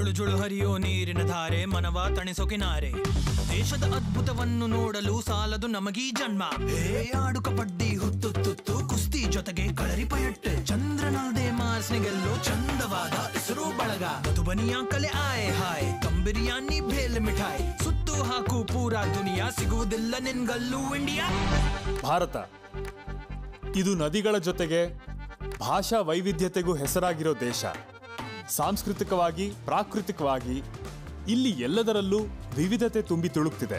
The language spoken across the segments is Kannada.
ಜುಳು ಜುಳು ಹರಿಯೋ ನೀರಿನ ಧಾರೆ ಮನವ ತಣಿಸೋ ಕಿನಾರೆ ದೇಶದ ಅದ್ಭುತವನ್ನು ನೋಡಲು ಸಾಲದು ನಮಗೀ ಜನ್ಮ ಹೇ ಆಡು ಕಬಡ್ಡಿ ಹುತ್ತು ತುತ್ತು ಕುಸ್ತಿ ಜೊತೆಗೆ ಕಳರಿ ಪಯಟ್ಟು ಚಂದ್ರನಲ್ದೆ ಮಾರ್ಸ್ನಿಗೆಲ್ಲೋ ಚಂದವಾದ ಹೆಸರು ಬಳಗ ಮಧುಬನಿಯ ಕಲೆ ಆಯ್ ಹಾಯ್ ದಮ್ ಬಿರಿಯಾನಿ ಭೇಲ್ ಮಿಠಾಯಿ ಸುತ್ತು ಹಾಕು ಪೂರಾ ದುನಿಯಾ ಸಿಗುವುದಿಲ್ಲ ನಿನ್ಗಲ್ಲೂ ಇಂಡಿಯಾ ಭಾರತ ಇದು ನದಿಗಳ ಜೊತೆಗೆ ಭಾಷಾ ವೈವಿಧ್ಯತೆಗೂ ಹೆಸರಾಗಿರೋ ದೇಶ ಸಾಂಸ್ಕೃತಿಕವಾಗಿ ಪ್ರಾಕೃತಿಕವಾಗಿ ಇಲ್ಲಿ ಎಲ್ಲದರಲ್ಲೂ ವಿವಿಧತೆ ತುಂಬಿ ತುಳುಕ್ತಿದೆ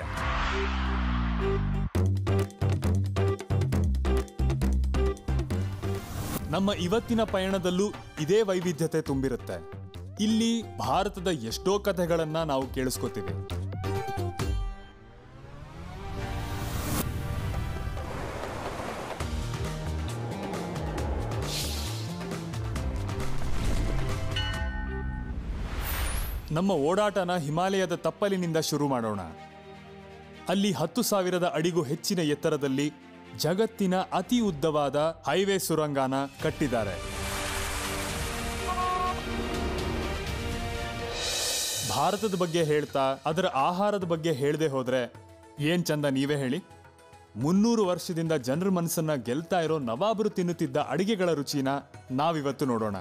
ನಮ್ಮ ಇವತ್ತಿನ ಪಯಣದಲ್ಲೂ ಇದೇ ವೈವಿಧ್ಯತೆ ತುಂಬಿರುತ್ತೆ ಇಲ್ಲಿ ಭಾರತದ ಎಷ್ಟೋ ಕಥೆಗಳನ್ನ ನಾವು ಕೇಳಿಸ್ಕೊತೀವಿ ನಮ್ಮ ಓಡಾಟನ ಹಿಮಾಲಯದ ತಪ್ಪಲಿನಿಂದ ಶುರು ಮಾಡೋಣ ಅಲ್ಲಿ ಹತ್ತು ಸಾವಿರದ ಅಡಿಗೂ ಹೆಚ್ಚಿನ ಎತ್ತರದಲ್ಲಿ ಜಗತ್ತಿನ ಅತಿ ಉದ್ದವಾದ ಹೈವೇ ಸುರಂಗಾನ ಕಟ್ಟಿದ್ದಾರೆ ಭಾರತದ ಬಗ್ಗೆ ಹೇಳ್ತಾ ಅದರ ಆಹಾರದ ಬಗ್ಗೆ ಹೇಳದೆ ಹೋದ್ರೆ ಏನ್ ಚಂದ ನೀವೇ ಹೇಳಿ ಮುನ್ನೂರು ವರ್ಷದಿಂದ ಜನರ ಮನಸ್ಸನ್ನ ಗೆಲ್ತಾ ಇರೋ ನವಾಬರು ತಿನ್ನುತ್ತಿದ್ದ ಅಡಿಗೆಗಳ ರುಚಿನ ನಾವಿವತ್ತು ನೋಡೋಣ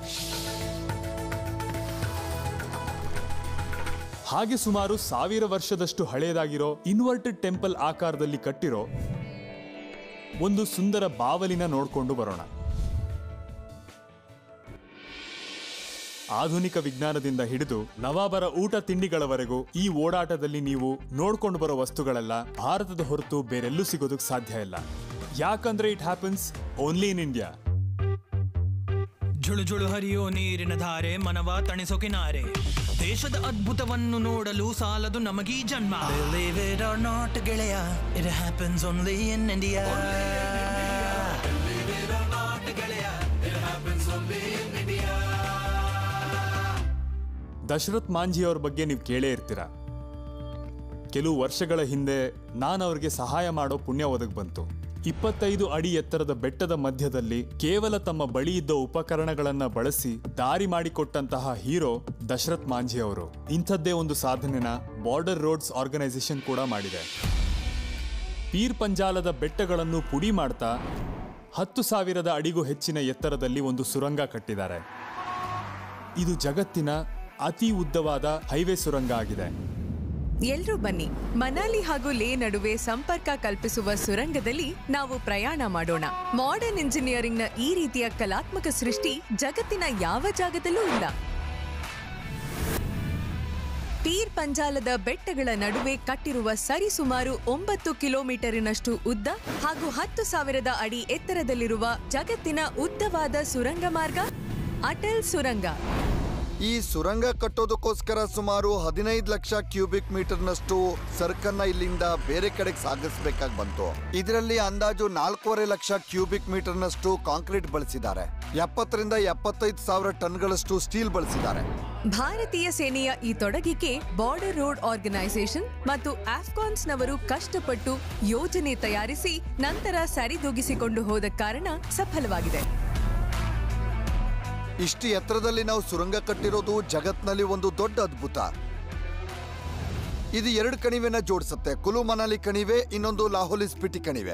ಹಾಗೆ ಸುಮಾರು ಸಾವಿರ ವರ್ಷದಷ್ಟು ಹಳೆಯದಾಗಿರೋ ಇನ್ವರ್ಟೆಡ್ ಟೆಂಪಲ್ ಆಕಾರದಲ್ಲಿ ಕಟ್ಟಿರೋ ಒಂದು ಸುಂದರ ಬಾವಲಿನ ನೋಡ್ಕೊಂಡು ಬರೋಣ ಆಧುನಿಕ ವಿಜ್ಞಾನದಿಂದ ಹಿಡಿದು ನವಾಬರ ಊಟ ತಿಂಡಿಗಳವರೆಗೂ ಈ ಓಡಾಟದಲ್ಲಿ ನೀವು ನೋಡ್ಕೊಂಡು ಬರೋ ವಸ್ತುಗಳೆಲ್ಲ ಭಾರತದ ಹೊರತು ಬೇರೆಲ್ಲೂ ಸಿಗೋದಕ್ಕೆ ಸಾಧ್ಯ ಇಲ್ಲ ಯಾಕಂದ್ರೆ it happens only in India ಜುಳು ಜುಳು ಹರಿಯೋ ನೀರಿನ ಧಾರೆ ಮನವ ತಣಿಸೋ ಕಿನಾರೆ ದೇಶದ ಅದ್ಭುತವನ್ನು ನೋಡಲು ಸಾಲದು ನಮಗೀ ಜನ್ಮ Believe it or not ಗೆಳೆಯ it happens only in India Dashrath Manjhi ಅವ್ರ ಬಗ್ಗೆ ನೀವು ಕೇಳೇ ಇರ್ತೀರ ಕೆಲವು ವರ್ಷಗಳ ಹಿಂದೆ ನಾನು ಅವ್ರಿಗೆ ಸಹಾಯ ಮಾಡೋ ಪುಣ್ಯ ಒದಗ್ ಬಂತು ಇಪ್ಪತ್ತೈದು ಅಡಿ ಎತ್ತರದ ಬೆಟ್ಟದ ಮಧ್ಯದಲ್ಲಿ ಕೇವಲ ತಮ್ಮ ಬಳಿ ಇದ್ದ ಉಪಕರಣಗಳನ್ನ ಬಳಸಿ ದಾರಿ ಮಾಡಿಕೊಟ್ಟಂತಹ ಹೀರೋ ದಶರಥ್ ಮಾಂಜಿ ಅವರು ಇಂಥದ್ದೇ ಒಂದು ಸಾಧನೆನ ಬಾರ್ಡರ್ ರೋಡ್ಸ್ ಆರ್ಗನೈಸೇಷನ್ ಕೂಡ ಮಾಡಿದೆ ಪೀರ್ ಪಂಜಾಲದ ಬೆಟ್ಟಗಳನ್ನು ಪುಡಿ ಮಾಡ್ತಾ ಹತ್ತು ಸಾವಿರದ ಅಡಿಗೂ ಹೆಚ್ಚಿನ ಎತ್ತರದಲ್ಲಿ ಒಂದು ಸುರಂಗ ಕಟ್ಟಿದ್ದಾರೆ ಇದು ಜಗತ್ತಿನ ಅತಿ ಉದ್ದವಾದ ಹೈವೇ ಸುರಂಗ ಆಗಿದೆ ಎಲ್ರೂ ಬನ್ನಿ ಮನಾಲಿ ಹಾಗೂ ಲೇ ನಡುವೆ ಸಂಪರ್ಕ ಕಲ್ಪಿಸುವ ಸುರಂಗದಲ್ಲಿ ನಾವು ಪ್ರಯಾಣ ಮಾಡೋಣ ಮಾಡರ್ನ್ ಇಂಜಿನಿಯರಿಂಗ್ನ ಈ ರೀತಿಯ ಕಲಾತ್ಮಕ ಸೃಷ್ಟಿ ಜಗತ್ತಿನ ಯಾವ ಜಾಗದಲ್ಲೂ ಇಲ್ಲ ಪೀರ್ ಪಂಜಾಲದ ಬೆಟ್ಟಗಳ ನಡುವೆ ಕಟ್ಟಿರುವ ಸರಿಸುಮಾರು ಒಂಬತ್ತು ಕಿಲೋಮೀಟರಿನಷ್ಟು ಉದ್ದ ಹಾಗೂ ಹತ್ತು ಸಾವಿರದ ಅಡಿ ಎತ್ತರದಲ್ಲಿರುವ ಜಗತ್ತಿನ ಉದ್ದವಾದ ಸುರಂಗ ಮಾರ್ಗ ಅಟಲ್ ಸುರಂಗ ಈ ಸುರಂಗ ಕಟ್ಟೋದಕ್ಕೋಸ್ಕರ ಸುಮಾರು ಹದಿನೈದು ಲಕ್ಷ ಕ್ಯೂಬಿಕ್ ಮೀಟರ್ನಷ್ಟು ಸರಕನ್ನ ಇಲ್ಲಿಂದ ಬೇರೆ ಕಡೆಗೆ ಸಾಗಿಸ್ಬೇಕಾಗಿ ಬಂತು ಇದರಲ್ಲಿ ಅಂದಾಜು ನಾಲ್ಕೂವರೆ ಲಕ್ಷ ಕ್ಯೂಬಿಕ್ ಮೀಟರ್ನಷ್ಟು ಕಾಂಕ್ರೀಟ್ ಬಳಸಿದ್ದಾರೆ ಎಪ್ಪತ್ತರಿಂದ ಎಪ್ಪತ್ತೈದು ಸಾವಿರ ಟನ್ಗಳಷ್ಟು ಸ್ಟೀಲ್ ಬಳಸಿದ್ದಾರೆ ಭಾರತೀಯ ಸೇನೆಯ ಈ ತೊಡಗಿಕೆ ಬಾರ್ಡರ್ ರೋಡ್ ಆರ್ಗನೈಸೇಷನ್ ಮತ್ತು ಆಫ್ಘಾನ್ಸ್ನವರು ಕಷ್ಟಪಟ್ಟು ಯೋಜನೆ ತಯಾರಿಸಿ ನಂತರ ಸರಿದೂಗಿಸಿಕೊಂಡು ಹೋದ ಕಾರಣ ಸಫಲವಾಗಿದೆ ಇಷ್ಟು ಎತ್ತರದಲ್ಲಿ ನಾವು ಸುರಂಗ ಕಟ್ಟಿರೋದು ಜಗತ್ನಲ್ಲಿ ಒಂದು ದೊಡ್ಡ ಅದ್ಭುತ ಇದು ಎರಡು ಕಣಿವೆನ ಜೋಡಿಸುತ್ತೆ ಕುಲು ಮನಾಲಿ ಕಣಿವೆ ಇನ್ನೊಂದು ಲಾಹೋಲಿ ಸ್ಪಿಟಿ ಕಣಿವೆ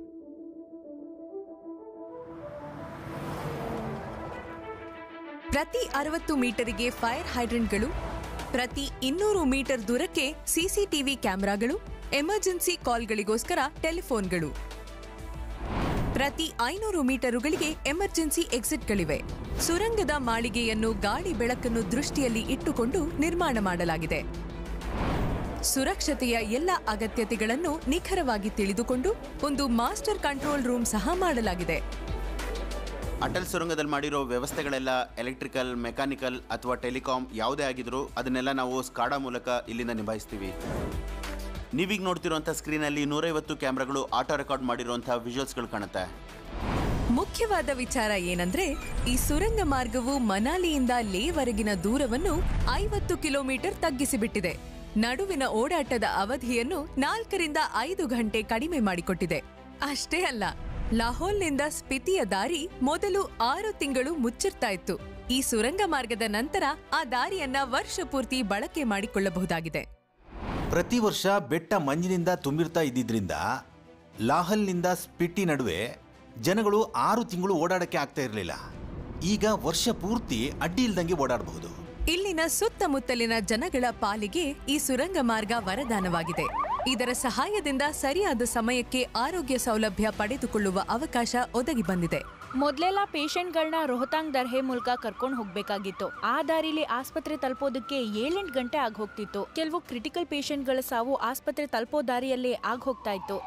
ಪ್ರತಿ ಅರವತ್ತು ಮೀಟರಿಗೆ ಫೈರ್ ಹೈಡ್ರೆಂಟ್ಗಳು ಪ್ರತಿ ಇನ್ನೂರು ಮೀಟರ್ ದೂರಕ್ಕೆ ಸಿಸಿಟಿವಿ ಕ್ಯಾಮೆರಾಗಳು ಎಮರ್ಜೆನ್ಸಿ ಕಾಲ್ಗಳಿಗೋಸ್ಕರ ಟೆಲಿಫೋನ್ಗಳು ಪ್ರತಿ ಐನೂರು ಮೀಟರುಗಳಿಗೆ ಎಮರ್ಜೆನ್ಸಿ ಎಕ್ಸಿಟ್ಗಳಿವೆ ಸುರಂಗದ ಮಾಳಿಗೆಯನ್ನು ಗಾಳಿ ಬೆಳಕನ್ನು ದೃಷ್ಟಿಯಲ್ಲಿ ಇಟ್ಟುಕೊಂಡು ನಿರ್ಮಾಣ ಮಾಡಲಾಗಿದೆ ಸುರಕ್ಷತೆಯ ಎಲ್ಲ ಅಗತ್ಯತೆಗಳನ್ನು ನಿಖರವಾಗಿ ತಿಳಿದುಕೊಂಡು ಒಂದು ಮಾಸ್ಟರ್ ಕಂಟ್ರೋಲ್ ರೂಮ್ ಸಹ ಮಾಡಲಾಗಿದೆ ಅಟಲ್ ಸುರಂಗದಲ್ಲಿ ಮಾಡಿರೋ ವ್ಯವಸ್ಥೆಗಳೆಲ್ಲ ಎಲೆಕ್ಟ್ರಿಕಲ್ ಮೆಕ್ಯಾನಿಕಲ್ ಅಥವಾ ಟೆಲಿಕಾಂ ಯಾವುದೇ ಆಗಿದ್ರು ಅದನ್ನೆಲ್ಲ ನಾವು ಸ್ಕಾಡಾ ಮೂಲಕ ಇಲ್ಲಿಂದ ನಿಭಾಯಿಸ್ತೀವಿ ನೀವೀಗ ನೋಡ್ತಿರೋಂಥ ಸ್ಕ್ರೀನಲ್ಲಿ ನೂರೈವತ್ತು ಕ್ಯಾಮ್ರಾಗಳು ಆಟೋ ರೆಕಾರ್ಡ್ ಮಾಡಿರುವಂಥ ವಿಜುವಲ್ಸ್ಗಳು ಕಾಣುತ್ತೆ ಮುಖ್ಯವಾದ ವಿಚಾರ ಏನಂದ್ರೆ ಈ ಸುರಂಗ ಮಾರ್ಗವು ಮನಾಲಿಯಿಂದ ಲೇವರೆಗಿನ ದೂರವನ್ನು ಐವತ್ತು ಕಿಲೋಮೀಟರ್ ತಗ್ಗಿಸಿಬಿಟ್ಟಿದೆ ನಡುವಿನ ಓಡಾಟದ ಅವಧಿಯನ್ನು ನಾಲ್ಕರಿಂದ ಐದು ಗಂಟೆ ಕಡಿಮೆ ಮಾಡಿಕೊಟ್ಟಿದೆ ಅಷ್ಟೇ ಅಲ್ಲ ಲಾಹೋಲ್ನಿಂದ ಸ್ಪಿತಿಯ ದಾರಿ ಮೊದಲು ಆರು ತಿಂಗಳು ಮುಚ್ಚಿರ್ತಾ ಇತ್ತು ಈ ಸುರಂಗ ಮಾರ್ಗದ ನಂತರ ಆ ದಾರಿಯನ್ನ ವರ್ಷ ಪೂರ್ತಿ ಬಳಕೆ ಮಾಡಿಕೊಳ್ಳಬಹುದಾಗಿದೆ ಪ್ರತಿ ವರ್ಷ ಬೆಟ್ಟ ಮಂಜಿನಿಂದ ತುಂಬಿರ್ತಾ ಇದ್ದಿದ್ರಿಂದ ಲಾಹಲ್ನಿಂದ ಸ್ಪಿಟ್ಟಿ ನಡುವೆ ಜನಗಳು ಆರು ತಿಂಗಳು ಓಡಾಡಕ್ಕೆ ಆಗ್ತಾ ಇರಲಿಲ್ಲ ಈಗ ವರ್ಷ ಪೂರ್ತಿ ಅಡ್ಡಿ ಇಲ್ದಂಗೆ ಓಡಾಡಬಹುದು ಇಲ್ಲಿನ ಸುತ್ತಮುತ್ತಲಿನ ಜನಗಳ ಪಾಲಿಗೆ ಈ ಸುರಂಗ ಮಾರ್ಗ ವರದಾನವಾಗಿದೆ ಇದರ ಸಹಾಯದಿಂದ ಸರಿಯಾದ ಸಮಯಕ್ಕೆ ಆರೋಗ್ಯ ಸೌಲಭ್ಯ ಪಡೆದುಕೊಳ್ಳುವ ಅವಕಾಶ ಒದಗಿ ಬಂದಿದೆ ಮೊದ್ಲೆಲ್ಲ ಪೇಷಂಟ್ಗಳನ್ನ ರೋಹತಾಂಗ್ ದರ್ಹೆ ಮೂಲಕ ಕರ್ಕೊಂಡು ಹೋಗ್ಬೇಕಾಗಿತ್ತು ಆ ದಾರಿಲಿ ಆಸ್ಪತ್ರೆ ತಲುಪೋದಕ್ಕೆ ಏಳೆಂಟು ಗಂಟೆ ಆಗ್ ಹೋಗ್ತಿತ್ತು ಕೆಲವು ಕ್ರಿಟಿಕಲ್ ಪೇಷಂಟ್ಗಳ ಸಾವು ಆಸ್ಪತ್ರೆ ತಲುಪೋ ದಾರಿಯಲ್ಲೇ ಆಗ್ ಹೋಗ್ತಾ ಇತ್ತು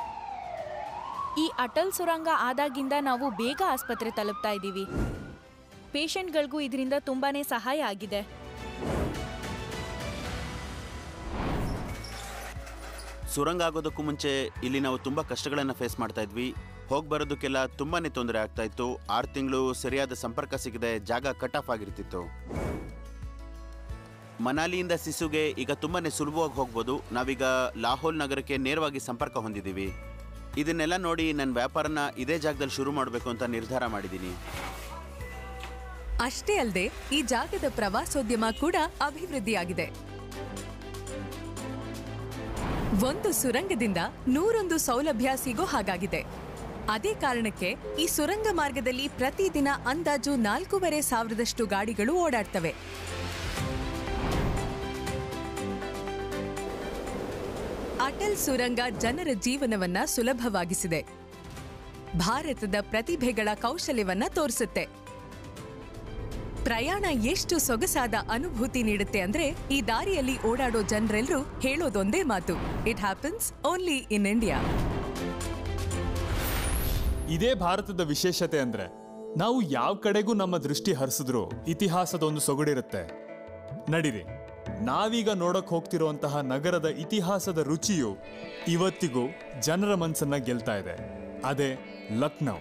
ಈ ಅಟಲ್ ಸುರಂಗ ಆದಾಗಿಂದ ನಾವು ಬೇಗ ಆಸ್ಪತ್ರೆ ತಲುಪ್ತಾ ಇದ್ದೀವಿ ಪೇಷಂಟ್ಗಳಿಗೂ ಇದರಿಂದ ತುಂಬಾನೇ ಸಹಾಯ ಆಗಿದೆ ಸುರಂಗ ಆಗೋದಕ್ಕೂ ಮುಂಚೆ ಇಲ್ಲಿ ನಾವು ತುಂಬ ಕಷ್ಟಗಳನ್ನು ಫೇಸ್ ಮಾಡ್ತಾ ಇದ್ವಿ ಹೋಗಿ ಬರೋದಕ್ಕೆಲ್ಲ ತುಂಬಾನೇ ತೊಂದರೆ ಆಗ್ತಾ ಇತ್ತು ಆರು ತಿಂಗಳು ಸರಿಯಾದ ಸಂಪರ್ಕ ಸಿಗದೆ ಜಾಗ ಕಟ್ ಆಫ್ ಆಗಿರ್ತಿತ್ತು ಮನಾಲಿಯಿಂದ ಸಿಸುಗೆ ಈಗ ತುಂಬಾನೇ ಸುಲಭವಾಗಿ ಹೋಗ್ಬೋದು ನಾವೀಗ ಲಾಹೋಲ್ ನಗರಕ್ಕೆ ನೇರವಾಗಿ ಸಂಪರ್ಕ ಹೊಂದಿದ್ದೀವಿ ಇದನ್ನೆಲ್ಲ ನೋಡಿ ನನ್ನ ವ್ಯಾಪಾರನ ಇದೇ ಜಾಗದಲ್ಲಿ ಶುರು ಮಾಡಬೇಕು ಅಂತ ನಿರ್ಧಾರ ಮಾಡಿದ್ದೀನಿ ಅಷ್ಟೇ ಅಲ್ಲದೆ ಈ ಜಾಗದ ಪ್ರವಾಸೋದ್ಯಮ ಕೂಡ ಅಭಿವೃದ್ಧಿಯಾಗಿದೆ ಒಂದು ಸುರಂಗದಿಂದ ನೂರೊಂದು ಸೌಲಭ್ಯ ಸಿಗೋ ಹಾಗಾಗಿದೆ ಅದೇ ಕಾರಣಕ್ಕೆ ಈ ಸುರಂಗ ಮಾರ್ಗದಲ್ಲಿ ಪ್ರತಿದಿನ ಅಂದಾಜು ನಾಲ್ಕೂವರೆ ಸಾವಿರದಷ್ಟು ಗಾಡಿಗಳು ಓಡಾಡ್ತವೆ ಅಟಲ್ ಸುರಂಗ ಜನರ ಜೀವನವನ್ನ ಸುಲಭವಾಗಿಸಿದೆ ಭಾರತದ ಪ್ರತಿಭೆಗಳ ಕೌಶಲ್ಯವನ್ನ ತೋರಿಸುತ್ತೆ ಪ್ರಯಾಣ ಎಷ್ಟು ಸೊಗಸಾದ ಅನುಭೂತಿ ನೀಡುತ್ತೆ ಅಂದ್ರೆ ಈ ದಾರಿಯಲ್ಲಿ ಓಡಾಡೋ ಜನರೆಲ್ಲರೂ ಹೇಳೋದೊಂದೇ ಮಾತು it happens only in India ಇದೇ ಭಾರತದ ವಿಶೇಷತೆ ಅಂದ್ರೆ ನಾವು ಯಾವ ಕಡೆಗೂ ನಮ್ಮ ದೃಷ್ಟಿ ಹರಿಸಿದ್ರು ಇತಿಹಾಸದ ಒಂದು ಸೊಗಡಿರುತ್ತೆ ನಡಿರಿ ನಾವೀಗ ನೋಡಕ್ ಹೋಗ್ತಿರುವಂತಹ ನಗರದ ಇತಿಹಾಸದ ರುಚಿಯು ಇವತ್ತಿಗೂ ಜನರ ಮನಸ್ಸನ್ನ ಗೆಲ್ತಾ ಇದೆ ಅದೇ ಲಕ್ನೌ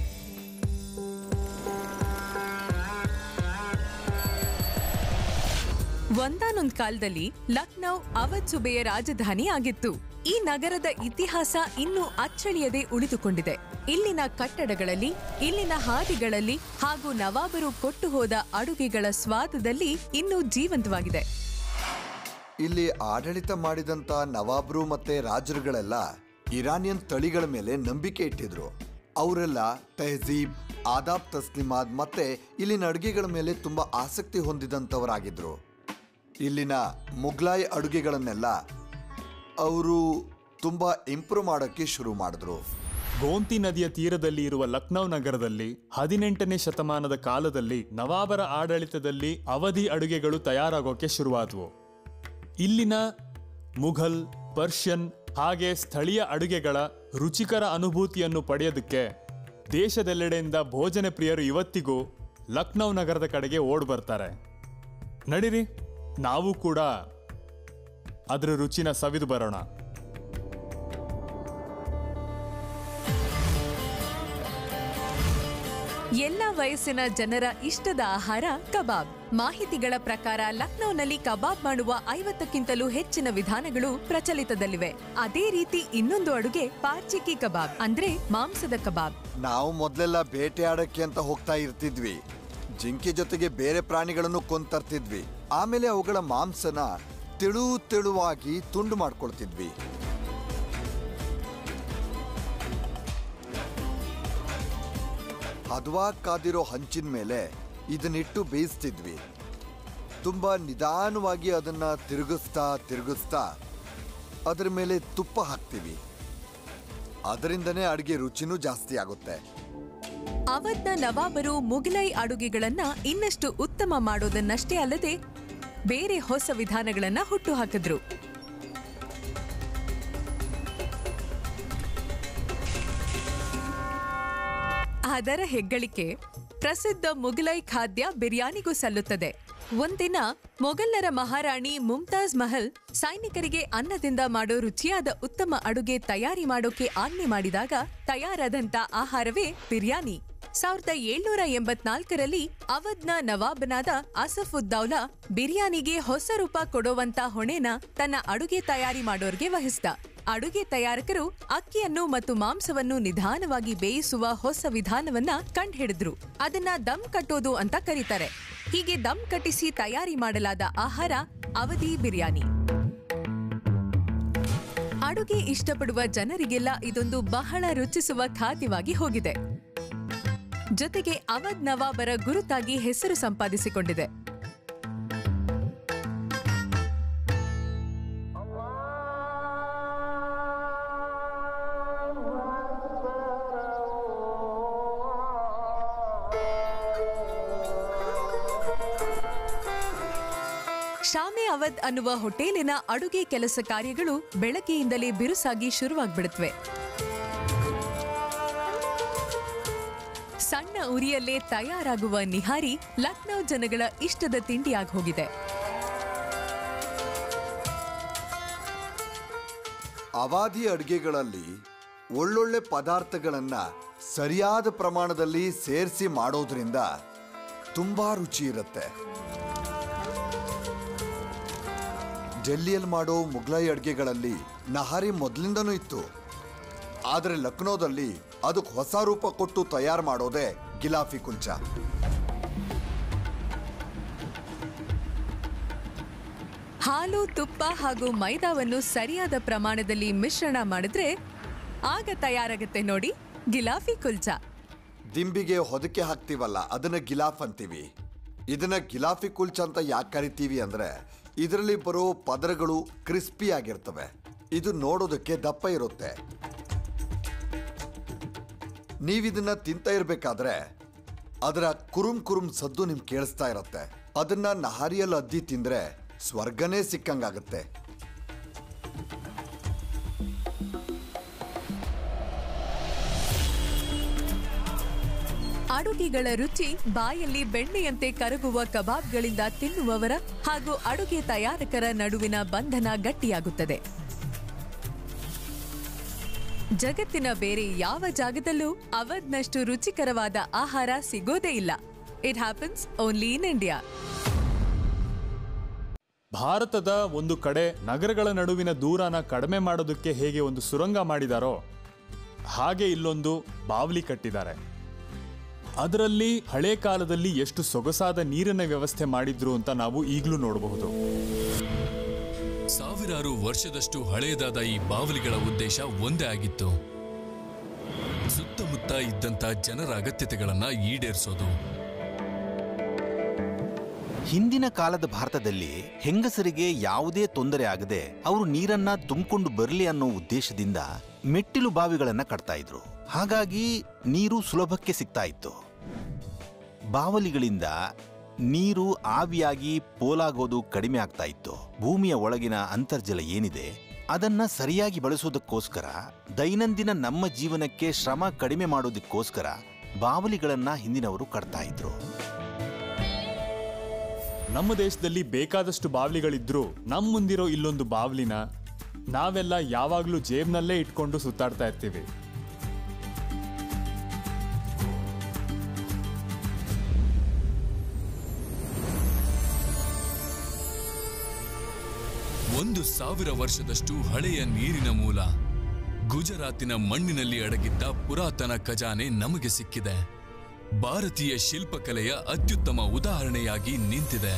ಒಂದಾನೊಂದ್ ಕಾಲದಲ್ಲಿ ಲಕ್ನೌ ಅವಧ್ ಸುಬೆಯ ರಾಜಧಾನಿ ಆಗಿತ್ತು ಈ ನಗರದ ಇತಿಹಾಸ ಇನ್ನೂ ಅಚ್ಚಳಿಯದೆ ಉಳಿದುಕೊಂಡಿದೆ ಇಲ್ಲಿನ ಕಟ್ಟಡಗಳಲ್ಲಿ ಇಲ್ಲಿನ ಹಾದಿಗಳಲ್ಲಿ ಹಾಗೂ ನವಾಬರು ಕೊಟ್ಟು ಹೋದ ಅಡುಗೆಗಳ ಸ್ವಾದದಲ್ಲಿ ಇನ್ನೂ ಜೀವಂತವಾಗಿದೆ ಇಲ್ಲಿ ಆಡಳಿತ ಮಾಡಿದಂತ ನವಾಬ್ರು ಮತ್ತೆ ರಾಜರುಗಳೆಲ್ಲ ಇರಾನಿಯನ್ ತಳಿಗಳ ಮೇಲೆ ನಂಬಿಕೆ ಇಟ್ಟಿದ್ರು ಅವರೆಲ್ಲ ತೆಹಜೀಬ್ ಆದಾಬ್ ತಸ್ಲಿಮಾದ್ ಮತ್ತೆ ಇಲ್ಲಿನ ಅಡುಗೆಗಳ ಮೇಲೆ ತುಂಬಾ ಆಸಕ್ತಿ ಹೊಂದಿದಂಥವರಾಗಿದ್ರು ಇಲ್ಲಿನ ಮುಗ್ಲಾಯ್ ಅಡುಗೆಗಳನ್ನೆಲ್ಲ ಅವರು ತುಂಬಾ ಇಂಪ್ರೂವ್ ಮಾಡೋಕ್ಕೆ ಶುರು ಮಾಡಿದ್ರು ಗೋಮ್ತಿ ನದಿಯ ತೀರದಲ್ಲಿ ಇರುವ ಲಕ್ನೌ ನಗರದಲ್ಲಿ ಹದಿನೆಂಟನೇ ಶತಮಾನದ ಕಾಲದಲ್ಲಿ ನವಾಬರ ಆಡಳಿತದಲ್ಲಿ ಅವಧಿ ಅಡುಗೆಗಳು ತಯಾರಾಗೋಕೆ ಶುರುವಾದವು ಇಲ್ಲಿನ ಮುಘಲ್ ಪರ್ಷಿಯನ್ ಹಾಗೆ ಸ್ಥಳೀಯ ಅಡುಗೆಗಳ ರುಚಿಕರ ಅನುಭೂತಿಯನ್ನು ಪಡೆಯೋದಕ್ಕೆ ದೇಶದೆಲ್ಲೆಡೆಯಿಂದ ಭೋಜನ ಪ್ರಿಯರು ಇವತ್ತಿಗೂ ಲಕ್ನೌ ನಗರದ ಕಡೆಗೆ ಓಡ್ ಬರ್ತಾರೆ ನಡಿರಿ ನಾವು ಕೂಡ ಅದರ ರುಚಿನ ಸವಿದು ಬರೋಣ ಎಲ್ಲ ವಯಸ್ಸಿನ ಜನರ ಇಷ್ಟದ ಆಹಾರ ಕಬಾಬ್ ಮಾಹಿತಿಗಳ ಪ್ರಕಾರ ಲಕ್ನೌನಲ್ಲಿ ಕಬಾಬ್ ಮಾಡುವ ಐವತ್ತಕ್ಕಿಂತಲೂ ಹೆಚ್ಚಿನ ವಿಧಾನಗಳು ಪ್ರಚಲಿತದಲ್ಲಿವೆ ಅದೇ ರೀತಿ ಇನ್ನೊಂದು ಅಡುಗೆ ಪಾರ್ಚಿಕಿ ಕಬಾಬ್ ಅಂದ್ರೆ ಮಾಂಸದ ಕಬಾಬ್ ನಾವು ಮೊದಲೆಲ್ಲ ಬೇಟೆಯಾಡಕ್ಕೆ ಅಂತ ಹೋಗ್ತಾ ಇರ್ತಿದ್ವಿ ಜಿಂಕೆ ಜೊತೆಗೆ ಬೇರೆ ಪ್ರಾಣಿಗಳನ್ನು ಕೊಂತರ್ತಿದ್ವಿ ಆಮೇಲೆ ಅವುಗಳ ಮಾಂಸನ ತೆಳು ತೆಳುವಾಗಿ ತುಂಡು ಮಾಡ್ಕೊಳ್ತಿದ್ವಿ ಹದವಾಗಿ ಕಾದಿರೋ ಹಂಚಿನ ಮೇಲೆ ಇದನ್ನಿಟ್ಟು ಬೇಯಿಸ್ತಿದ್ವಿ ತುಂಬಾ ನಿಧಾನವಾಗಿ ಅದನ್ನ ತಿರುಗಿಸ್ತಾ ತಿರುಗಿಸ್ತಾ ಅದರ ಮೇಲೆ ತುಪ್ಪ ಹಾಕ್ತೀವಿ ಅದರಿಂದನೇ ಅಡುಗೆ ರುಚಿನೂ ಜಾಸ್ತಿ ಆಗುತ್ತೆ ಅವಧ್ನ ನವಾಬರು ಮುಘಲೈ ಅಡುಗೆಗಳನ್ನ ಇನ್ನಷ್ಟು ಉತ್ತಮ ಮಾಡೋದನ್ನಷ್ಟೇ ಅಲ್ಲದೆ ಬೇರೆ ಹೊಸ ವಿಧಾನಗಳನ್ನ ಹುಟ್ಟುಹಾಕಿದ್ರು ಅದರ ಹೆಗ್ಗಳಿಕೆ ಪ್ರಸಿದ್ಧ ಮುಘಲೈ ಖಾದ್ಯ ಬಿರಿಯಾನಿಗೂ ಸಲ್ಲುತ್ತದೆ ಒಂದಿನ ಮೊಘಲರ ಮಹಾರಾಣಿ ಮುಮ್ತಾಜ್ ಮಹಲ್ ಸೈನಿಕರಿಗೆ ಅನ್ನದಿಂದ ಮಾಡೋ ರುಚಿಯಾದ ಉತ್ತಮ ಅಡುಗೆ ತಯಾರಿ ಮಾಡೋಕೆ ಆಜ್ಞೆ ಮಾಡಿದಾಗ ತಯಾರಾದಂತ ಆಹಾರವೇ ಬಿರಿಯಾನಿ ಸಾವಿರದ ಏಳ್ನೂರ ಎಂಬತ್ನಾಲ್ಕರಲ್ಲಿ ಅವಧ್ನ ನವಾಬನಾದ ಅಸಫುದ್ದೌಲಾ ಬಿರಿಯಾನಿಗೆ ಹೊಸ ರೂಪ ಕೊಡುವಂತ ಹೊಣೆನ ತನ್ನ ಅಡುಗೆ ತಯಾರಿ ಮಾಡೋರ್ಗೆ ವಹಿಸ್ದ ಅಡುಗೆ ತಯಾರಕರು ಅಕ್ಕಿಯನ್ನು ಮತ್ತು ಮಾಂಸವನ್ನು ನಿಧಾನವಾಗಿ ಬೇಯಿಸುವ ಹೊಸ ವಿಧಾನವನ್ನ ಕಂಡುಹಿಡಿದ್ರು ಅದನ್ನ ದಮ್ ಕಟ್ಟೋದು ಅಂತ ಕರೀತಾರೆ ಹೀಗೆ ದಮ್ ಕಟ್ಟಿಸಿ ತಯಾರಿ ಮಾಡಲಾದ ಆಹಾರ ಅವಧಿ ಬಿರಿಯಾನಿ ಅಡುಗೆ ಇಷ್ಟಪಡುವ ಜನರಿಗೆಲ್ಲ ಇದೊಂದು ಬಹಳ ರುಚಿಸುವ ಖಾದ್ಯವಾಗಿ ಹೋಗಿದೆ ಜೊತೆಗೆ ಅವಧ್ ನವಾಬರ ಗುರುತಾಗಿ ಹೆಸರು ಸಂಪಾದಿಸಿಕೊಂಡಿದೆ ಶಾಮೆ ಅವಧ್ ಅನ್ನುವ ಹೋಟೆಲಿನ ಅಡುಗೆ ಕೆಲಸ ಕಾರ್ಯಗಳು ಬೆಳಗ್ಗೆಯಿಂದಲೇ ಬಿರುಸಾಗಿ ಶುರುವಾಗ್ಬಿಡುತ್ತವೆ ಸಣ್ಣ ಉರಿಯಲ್ಲೇ ತಯಾರಾಗುವ ನಿಹಾರಿ ಲಕ್ನೌ ಜನಗಳ ಇಷ್ಟದ ತಿಂಡಿಯಾಗಿ ಹೋಗಿದೆ ಅವಾಧಿ ಅಡುಗೆಗಳಲ್ಲಿ ಒಳ್ಳೊಳ್ಳೆ ಪದಾರ್ಥಗಳನ್ನ ಸರಿಯಾದ ಪ್ರಮಾಣದಲ್ಲಿ ಸೇರಿಸಿ ಮಾಡೋದ್ರಿಂದ ತುಂಬಾ ರುಚಿ ಇರುತ್ತೆ ಡೆಲ್ಲಿಯಲ್ಲಿ ಮಾಡೋ ಮುಘಲಾಯಿ ಅಡುಗೆಗಳಲ್ಲಿ ನಹಾರಿ ಮೊದಲಿಂದನೂ ಇತ್ತು ಆದರೆ ಲಕ್ನೋದಲ್ಲಿ ಅದಕ್ಕೆ ಹೊಸ ರೂಪ ಕೊಟ್ಟು ತಯಾರು ಮಾಡೋದೇ ಗಿಲಾಫಿ ಕುಲ್ಚಾ ಹಾಲು ತುಪ್ಪ ಹಾಗೂ ಮೈದಾವನ್ನು ಸರಿಯಾದ ಪ್ರಮಾಣದಲ್ಲಿ ಮಿಶ್ರಣ ಮಾಡಿದ್ರೆ ಆಗ ತಯಾರಾಗುತ್ತೆ ನೋಡಿ ಗಿಲಾಫಿ ಕುಲ್ಚಾ ದಿಂಬಿಗೆ ಹೊದಕೆ ಹಾಕ್ತೀವಲ್ಲ ಅದನ್ನ ಗಿಲಾಫ್ ಅಂತೀವಿ ಇದನ್ನ ಗಿಲಾಫಿ ಕುಲ್ಚ ಅಂತ ಯಾಕೆ ಕರಿತೀವಿ ಅಂದ್ರೆ ಇದರಲ್ಲಿ ಬರೋ ಪದರಗಳು ಕ್ರಿಸ್ಪಿ ಆಗಿರ್ತವೆ ಇದು ನೋಡೋದಕ್ಕೆ ದಪ್ಪ ಇರುತ್ತೆ ನೀವಿದನ್ನ ತಿಂತ ಇರ್ಬೇಕಾದ್ರೆ ಅದರ ಕುರುಮ್ ಕುರುಮ್ ಸದ್ದು ನಿಮ್ ಕೇಳಿಸ್ತಾ ಇರತ್ತೆ ಅದನ್ನ ನಹಾರಿಯಲ್ಲಿ ಅದ್ದಿ ತಿಂದ್ರೆ ಸ್ವರ್ಗನೇ ಸಿಕ್ಕಂಗಾಗತ್ತೆ ಅಡುಗೆಗಳ ರುಚಿ ಬಾಯಲ್ಲಿ ಬೆಣ್ಣೆಯಂತೆ ಕರಗುವ ಕಬಾಬ್ಗಳಿಂದ ತಿನ್ನುವವರ ಹಾಗೂ ಅಡುಗೆ ತಯಾರಕರ ನಡುವಿನ ಬಂಧನ ಗಟ್ಟಿಯಾಗುತ್ತದೆ ಜಗತ್ತಿನ ಬೇರೆ ಯಾವ ಜಾಗದಲ್ಲೂ ಅವಧ್ನಷ್ಟು ರುಚಿಕರವಾದ ಆಹಾರ ಸಿಗೋದೇ ಇಲ್ಲ it happens only in India ಭಾರತದ ಒಂದು ಕಡೆ ನಗರಗಳ ನಡುವಿನ ದೂರನ ಕಡಿಮೆ ಮಾಡೋದಕ್ಕೆ ಹೇಗೆ ಒಂದು ಸುರಂಗ ಮಾಡಿದಾರೋ ಹಾಗೆ ಇಲ್ಲೊಂದು ಬಾವಲಿ ಕಟ್ಟಿದ್ದಾರೆ ಅದರಲ್ಲಿ ಹಳೆ ಕಾಲದಲ್ಲಿ ಎಷ್ಟು ಸೊಗಸಾದ ನೀರಿನ ವ್ಯವಸ್ಥೆ ಮಾಡಿದ್ರು ಅಂತ ನಾವು ಈಗಲೂ ನೋಡಬಹುದು ಸಾವಿರಾರು ವರ್ಷದಷ್ಟು ಹಳೆಯದಾದ ಈ ಬಾವಲಿಗಳ ಉದ್ದೇಶ ಒಂದೇ ಆಗಿತ್ತು ಸುತ್ತಮುತ್ತ ಇದ್ದಂತ ಜನರ ಅಗತ್ಯತೆಗಳನ್ನ ಈಡೇರಿಸೋದು ಹಿಂದಿನ ಕಾಲದ ಭಾರತದಲ್ಲಿ ಹೆಂಗಸರಿಗೆ ಯಾವುದೇ ತೊಂದರೆ ಆಗದೆ ಅವರು ನೀರನ್ನ ತುಂಬಿಕೊಂಡು ಬರಲಿ ಅನ್ನೋ ಉದ್ದೇಶದಿಂದ ಮೆಟ್ಟಿಲು ಬಾವಿಗಳನ್ನ ಕಟ್ತಾ ಇದ್ರು ಹಾಗಾಗಿ ನೀರು ಸುಲಭಕ್ಕೆ ಸಿಗ್ತಾ ಇತ್ತು ಬಾವಲಿಗಳಿಂದ ನೀರು ಆವಿಯಾಗಿ ಪೋಲಾಗೋದು ಕಡಿಮೆ ಆಗ್ತಾ ಇತ್ತು ಭೂಮಿಯ ಒಳಗಿನ ಅಂತರ್ಜಲ ಏನಿದೆ ಅದನ್ನ ಸರಿಯಾಗಿ ಬಳಸೋದಕ್ಕೋಸ್ಕರ ದೈನಂದಿನ ನಮ್ಮ ಜೀವನಕ್ಕೆ ಶ್ರಮ ಕಡಿಮೆ ಮಾಡೋದಕ್ಕೋಸ್ಕರ ಬಾವಲಿಗಳನ್ನ ಹಿಂದಿನವರು ಕಟ್ತಾ ಇದ್ರು ನಮ್ಮ ದೇಶದಲ್ಲಿ ಬೇಕಾದಷ್ಟು ಬಾವಲಿಗಳಿದ್ರು ನಮ್ಮ ಮುಂದಿರೋ ಇಲ್ಲೊಂದು ಬಾವಲಿನ ನಾವೆಲ್ಲ ಯಾವಾಗಲೂ ಜೇಬ್ನಲ್ಲೇ ಇಟ್ಕೊಂಡು ಸುತ್ತಾಡ್ತಾ ಇರ್ತೀವಿ ಒಂದು ಸಾವಿರ ವರ್ಷದಷ್ಟು ಹಳೆಯ ನೀರಿನ ಮೂಲ ಗುಜರಾತಿನ ಮಣ್ಣಿನಲ್ಲಿ ಅಡಗಿದ್ದ ಪುರಾತನ ಖಜಾನೆ ನಮಗೆ ಸಿಕ್ಕಿದೆ ಭಾರತೀಯ ಶಿಲ್ಪಕಲೆಯ ಅತ್ಯುತ್ತಮ ಉದಾಹರಣೆಯಾಗಿ ನಿಂತಿದೆ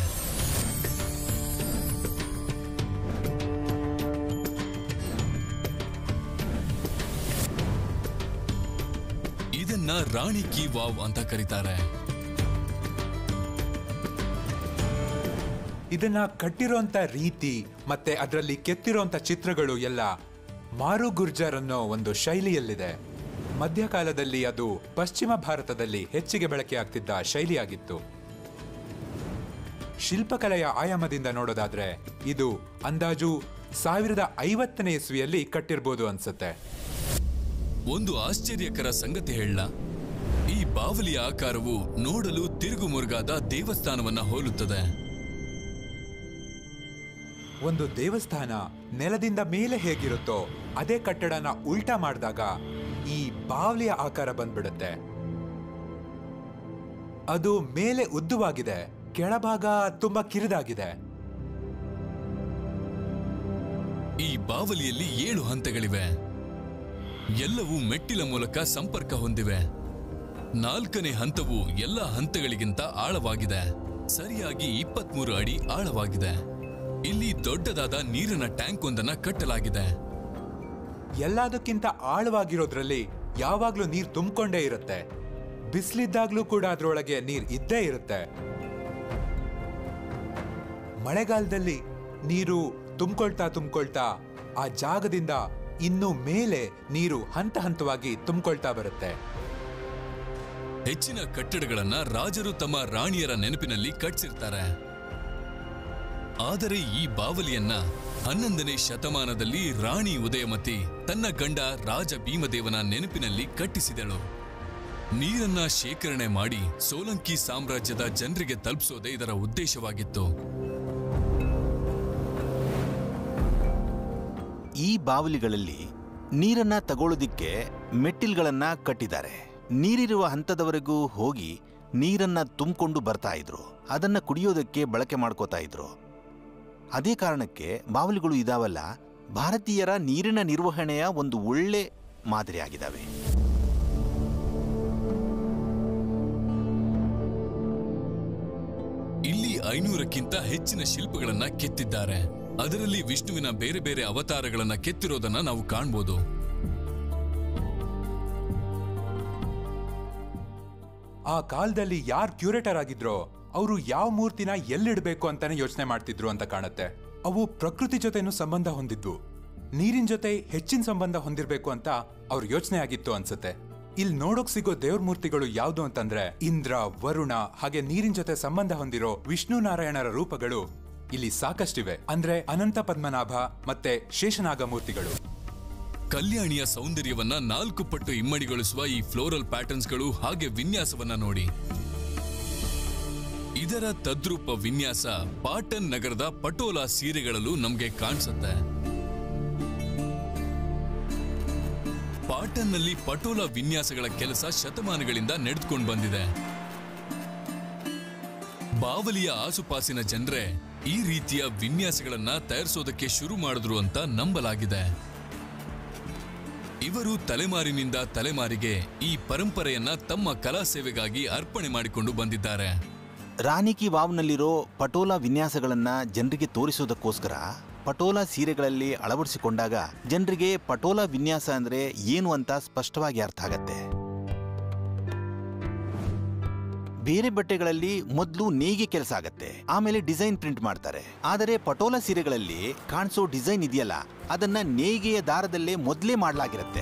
ಇದನ್ನ ರಾಣಿ ಕಿ ವಾವ್ ಅಂತ ಕರೀತಾರೆ ಇದನ್ನ ಕಟ್ಟಿರೋಂಥ ರೀತಿ ಮತ್ತೆ ಅದರಲ್ಲಿ ಕೆತ್ತಿರೋಂಥ ಚಿತ್ರಗಳು ಎಲ್ಲ ಮಾರು ಗುರ್ಜರ್ ಅನ್ನೋ ಒಂದು ಶೈಲಿಯಲ್ಲಿದೆ ಮಧ್ಯಕಾಲದಲ್ಲಿ ಅದು ಪಶ್ಚಿಮ ಭಾರತದಲ್ಲಿ ಹೆಚ್ಚಿಗೆ ಬಳಕೆ ಆಗ್ತಿದ್ದ ಶೈಲಿಯಾಗಿತ್ತು ಶಿಲ್ಪಕಲೆಯ ಆಯಾಮದಿಂದ ನೋಡೋದಾದ್ರೆ ಇದು ಅಂದಾಜು ಸಾವಿರದ ಐವತ್ತನೇ ಇಸ್ವಿಯಲ್ಲಿ ಕಟ್ಟಿರ್ಬೋದು ಅನ್ಸುತ್ತೆ ಒಂದು ಆಶ್ಚರ್ಯಕರ ಸಂಗತಿ ಹೇಳ ಈ ಬಾವಲಿಯ ಆಕಾರವು ನೋಡಲು ತಿರುಗುಮುರುಗಾದ ದೇವಸ್ಥಾನವನ್ನ ಹೋಲುತ್ತದೆ ಒಂದು ದೇವಸ್ಥಾನ ನೆಲದಿಂದ ಮೇಲೆ ಹೇಗಿರುತ್ತೋ ಅದೇ ಕಟ್ಟಡನ ಉಲ್ಟಾ ಮಾಡಿದಾಗ ಈ ಬಾವ್ಲಿಯ ಆಕಾರ ಬಂದ್ಬಿಡುತ್ತೆ ಅದು ಮೇಲೆ ಉದ್ದವಾಗಿದೆ ಕೆಳಭಾಗ ತುಂಬಾ ಕಿರಿದಾಗಿದೆ ಈ ಬಾವಲಿಯಲ್ಲಿ ಏಳು ಹಂತಗಳಿವೆ ಎಲ್ಲವೂ ಮೆಟ್ಟಿಲ ಮೂಲಕ ಸಂಪರ್ಕ ಹೊಂದಿವೆ ನಾಲ್ಕನೇ ಹಂತವು ಎಲ್ಲ ಹಂತಗಳಿಗಿಂತ ಆಳವಾಗಿದೆ ಸರಿಯಾಗಿ ಇಪ್ಪತ್ಮೂರು ಅಡಿ ಆಳವಾಗಿದೆ ಇಲ್ಲಿ ದೊಡ್ಡದಾದ ನೀರಿನ ಟ್ಯಾಂಕ್ ಒಂದನ್ನ ಕಟ್ಟಲಾಗಿದೆ ಎಲ್ಲದಕ್ಕಿಂತ ಆಳವಾಗಿರೋದ್ರಲ್ಲಿ ಯಾವಾಗ್ಲೂ ನೀರ್ ತುಂಬಿಕೊಂಡೇ ಇರುತ್ತೆ ಬಿಸಿಲಿದ್ದಾಗ್ಲೂ ಕೂಡ ಅದ್ರೊಳಗೆ ನೀರ್ ಇದ್ದೇ ಇರುತ್ತೆ ಮಳೆಗಾಲದಲ್ಲಿ ನೀರು ತುಂಬಿಕೊಳ್ತಾ ತುಂಬಿಕೊಳ್ತಾ ಆ ಜಾಗದಿಂದ ಇನ್ನು ಮೇಲೆ ನೀರು ಹಂತ ಹಂತವಾಗಿ ತುಂಬಿಕೊಳ್ತಾ ಬರುತ್ತೆ ಹೆಚ್ಚಿನ ಕಟ್ಟಡಗಳನ್ನ ರಾಜರು ತಮ್ಮ ರಾಣಿಯರ ನೆನಪಿನಲ್ಲಿ ಕಟ್ಸಿರ್ತಾರೆ ಆದರೆ ಈ ಬಾವಲಿಯನ್ನ ಹನ್ನೊಂದನೇ ಶತಮಾನದಲ್ಲಿ ರಾಣಿ ಉದಯಮತಿ ತನ್ನ ಗಂಡ ರಾಜ ಭೀಮದೇವನ ನೆನಪಿನಲ್ಲಿ ಕಟ್ಟಿಸಿದಳು ನೀರನ್ನ ಶೇಖರಣೆ ಮಾಡಿ ಸೋಲಂಕಿ ಸಾಮ್ರಾಜ್ಯದ ಜನರಿಗೆ ತಲುಪಿಸೋದೇ ಇದರ ಉದ್ದೇಶವಾಗಿತ್ತು ಈ ಬಾವಲಿಗಳಲ್ಲಿ ನೀರನ್ನ ತಗೊಳ್ಳೋದಿಕ್ಕೆ ಮೆಟ್ಟಿಲ್ಗಳನ್ನ ಕಟ್ಟಿದ್ದಾರೆ ನೀರಿರುವ ಹಂತದವರೆಗೂ ಹೋಗಿ ನೀರನ್ನ ತುಂಬಿಕೊಂಡು ಬರ್ತಾ ಇದ್ರು ಅದನ್ನ ಕುಡಿಯೋದಕ್ಕೆ ಬಳಕೆ ಮಾಡ್ಕೋತಾ ಇದ್ರು ಅದೇ ಕಾರಣಕ್ಕೆ ಬಾವಲಿಗಳು ಇದಾವಲ್ಲ ಭಾರತೀಯರ ನೀರಿನ ನಿರ್ವಹಣೆಯ ಒಂದು ಒಳ್ಳೆ ಮಾದರಿಯಾಗಿದ್ದಾವೆ ಇಲ್ಲಿ ಐನೂರಕ್ಕಿಂತ ಹೆಚ್ಚಿನ ಶಿಲ್ಪಗಳನ್ನ ಕೆತ್ತಿದ್ದಾರೆ ಅದರಲ್ಲಿ ವಿಷ್ಣುವಿನ ಬೇರೆ ಬೇರೆ ಅವತಾರಗಳನ್ನ ಕೆತ್ತಿರೋದನ್ನ ನಾವು ಕಾಣ್ಬೋದು ಆ ಕಾಲದಲ್ಲಿ ಯಾರು ಕ್ಯೂರೇಟರ್ ಆಗಿದ್ರೋ ಅವರು ಯಾವ ಮೂರ್ತಿನ ಎಲ್ಲಿಡ್ಬೇಕು ಅಂತಾನೆ ಯೋಚನೆ ಮಾಡ್ತಿದ್ರು ಅಂತ ಕಾಣತ್ತೆ ಅವು ಪ್ರಕೃತಿ ಜೊತೆನೂ ಸಂಬಂಧ ಹೊಂದಿದ್ವು ನೀರಿನ ಜೊತೆ ಹೆಚ್ಚಿನ ಸಂಬಂಧ ಹೊಂದಿರ್ಬೇಕು ಅಂತ ಅವ್ರ ಯೋಚನೆ ಆಗಿತ್ತು ಅನ್ಸುತ್ತೆ ಇಲ್ಲಿ ನೋಡೋಕ್ ಸಿಗೋ ದೇವ್ರ ಮೂರ್ತಿಗಳು ಯಾವ್ದು ಅಂತಂದ್ರೆ ಇಂದ್ರ ವರುಣ ಹಾಗೆ ನೀರಿನ ಜೊತೆ ಸಂಬಂಧ ಹೊಂದಿರೋ ವಿಷ್ಣು ನಾರಾಯಣರ ರೂಪಗಳು ಇಲ್ಲಿ ಸಾಕಷ್ಟಿವೆ ಅಂದ್ರೆ ಅನಂತ ಪದ್ಮನಾಭ ಮತ್ತೆ ಶೇಷನಾಗ ಮೂರ್ತಿಗಳು ಕಲ್ಯಾಣಿಯ ಸೌಂದರ್ಯವನ್ನ ನಾಲ್ಕು ಪಟ್ಟು ಇಮ್ಮಡಿಗೊಳಿಸುವ ಈ ಫ್ಲೋರಲ್ ಪ್ಯಾಟರ್ನ್ಸ್ಗಳು ಹಾಗೆ ವಿನ್ಯಾಸವನ್ನ ನೋಡಿ ಇದರ ತದ್ರೂಪ ವಿನ್ಯಾಸ ಪಾಟನ್ ನಗರದ ಪಟೋಲಾ ಸೀರೆಗಳಲ್ಲೂ ನಮ್ಗೆ ಕಾಣಿಸುತ್ತೆ ಪಾಟನ್ನಲ್ಲಿ ಪಟೋಲಾ ವಿನ್ಯಾಸಗಳ ಕೆಲಸ ಶತಮಾನಗಳಿಂದ ನಡೆದುಕೊಂಡು ಬಂದಿದೆ ಬಾವಲಿಯ ಆಸುಪಾಸಿನ ಜನರೇ ಈ ರೀತಿಯ ವಿನ್ಯಾಸಗಳನ್ನ ತಯಾರಿಸೋದಕ್ಕೆ ಶುರು ಮಾಡಿದ್ರು ಅಂತ ನಂಬಲಾಗಿದೆ ಇವರು ತಲೆಮಾರಿನಿಂದ ತಲೆಮಾರಿಗೆ ಈ ಪರಂಪರೆಯನ್ನ ತಮ್ಮ ಕಲಾ ಸೇವೆಗಾಗಿ ಅರ್ಪಣೆ ಮಾಡಿಕೊಂಡು ಬಂದಿದ್ದಾರೆ ರಾಣಿ ಕಿ ವಾವ್ನಲ್ಲಿರೋ ಪಟೋಲಾ ವಿನ್ಯಾಸಗಳನ್ನ ಜನರಿಗೆ ತೋರಿಸೋದಕ್ಕೋಸ್ಕರ ಪಟೋಲಾ ಸೀರೆಗಳಲ್ಲಿ ಅಳವಡಿಸಿಕೊಂಡಾಗ ಜನರಿಗೆ ಪಟೋಲಾ ವಿನ್ಯಾಸ ಅಂದ್ರೆ ಏನು ಅಂತ ಸ್ಪಷ್ಟವಾಗಿ ಅರ್ಥ ಆಗತ್ತೆ ಬೇರೆ ಬಟ್ಟೆಗಳಲ್ಲಿ ಮೊದಲು ನೇಯ್ಗೆ ಕೆಲಸ ಆಗತ್ತೆ ಆಮೇಲೆ ಡಿಸೈನ್ ಪ್ರಿಂಟ್ ಮಾಡ್ತಾರೆ ಆದರೆ ಪಟೋಲಾ ಸೀರೆಗಳಲ್ಲಿ ಕಾಣಿಸೋ ಡಿಸೈನ್ ಇದೆಯಲ್ಲ ಅದನ್ನ ನೇಯ್ಗೆಯ ದಾರದಲ್ಲೇ ಮೊದಲೇ ಮಾಡಲಾಗಿರುತ್ತೆ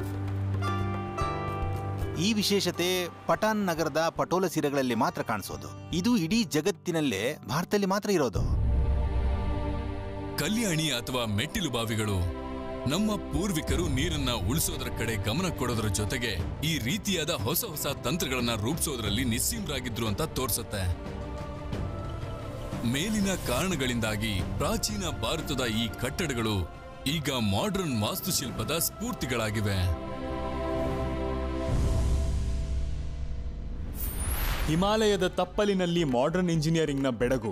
ಈ ವಿಶೇಷತೆ ಪಟಾನ್ ನಗರದ ಪಟೋಲ ಸೀರೆಗಳಲ್ಲಿ ಮಾತ್ರ ಕಾಣಿಸೋದು ಇದು ಇಡೀ ಜಗತ್ತಿನಲ್ಲೇ ಭಾರತದಲ್ಲಿ ಮಾತ್ರ ಇರೋದು ಕಲ್ಯಾಣಿ ಅಥವಾ ಮೆಟ್ಟಿಲು ಬಾವಿಗಳು ನಮ್ಮ ಪೂರ್ವಿಕರು ನೀರನ್ನ ಉಳಿಸೋದರ ಕಡೆ ಗಮನ ಕೊಡೋದ್ರ ಜೊತೆಗೆ ಈ ರೀತಿಯಾದ ಹೊಸ ಹೊಸ ತಂತ್ರಗಳನ್ನ ರೂಪಿಸೋದ್ರಲ್ಲಿ ನಿಸ್ಸೀಮರಾಗಿದ್ರು ಅಂತ ತೋರ್ಸುತ್ತೆ ಮೇಲಿನ ಕಾರಣಗಳಿಂದಾಗಿ ಪ್ರಾಚೀನ ಭಾರತದ ಈ ಕಟ್ಟಡಗಳು ಈಗ ಮಾಡರ್ನ್ ವಾಸ್ತುಶಿಲ್ಪದ ಸ್ಫೂರ್ತಿಗಳಾಗಿವೆ ಹಿಮಾಲಯದ ತಪ್ಪಲಿನಲ್ಲಿ ಮಾಡರ್ನ್ ಇಂಜಿನಿಯರಿಂಗ್ನ ಬೆಡಗು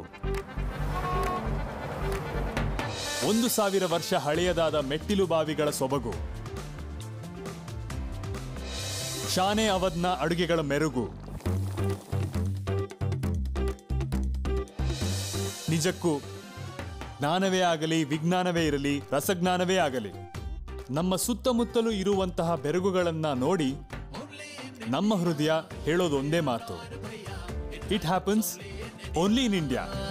ಒಂದು ಸಾವಿರ ವರ್ಷ ಹಳೆಯದಾದ ಮೆಟ್ಟಿಲು ಬಾವಿಗಳ ಸೊಬಗು ಶಾನೆ ಅವಧ್ನ ಅಡುಗೆಗಳ ಮೆರುಗು ನಿಜಕ್ಕೂ ಜ್ಞಾನವೇ ಆಗಲಿ ವಿಜ್ಞಾನವೇ ಇರಲಿ ರಸಜ್ಞಾನವೇ ಆಗಲಿ ನಮ್ಮ ಸುತ್ತಮುತ್ತಲೂ ಇರುವಂತಹ ಬೆರಗುಗಳನ್ನ ನೋಡಿ ನಮ್ಮ ಹೃದಯ ಹೇಳೋದೊಂದೇ ಮಾತು it happens only in India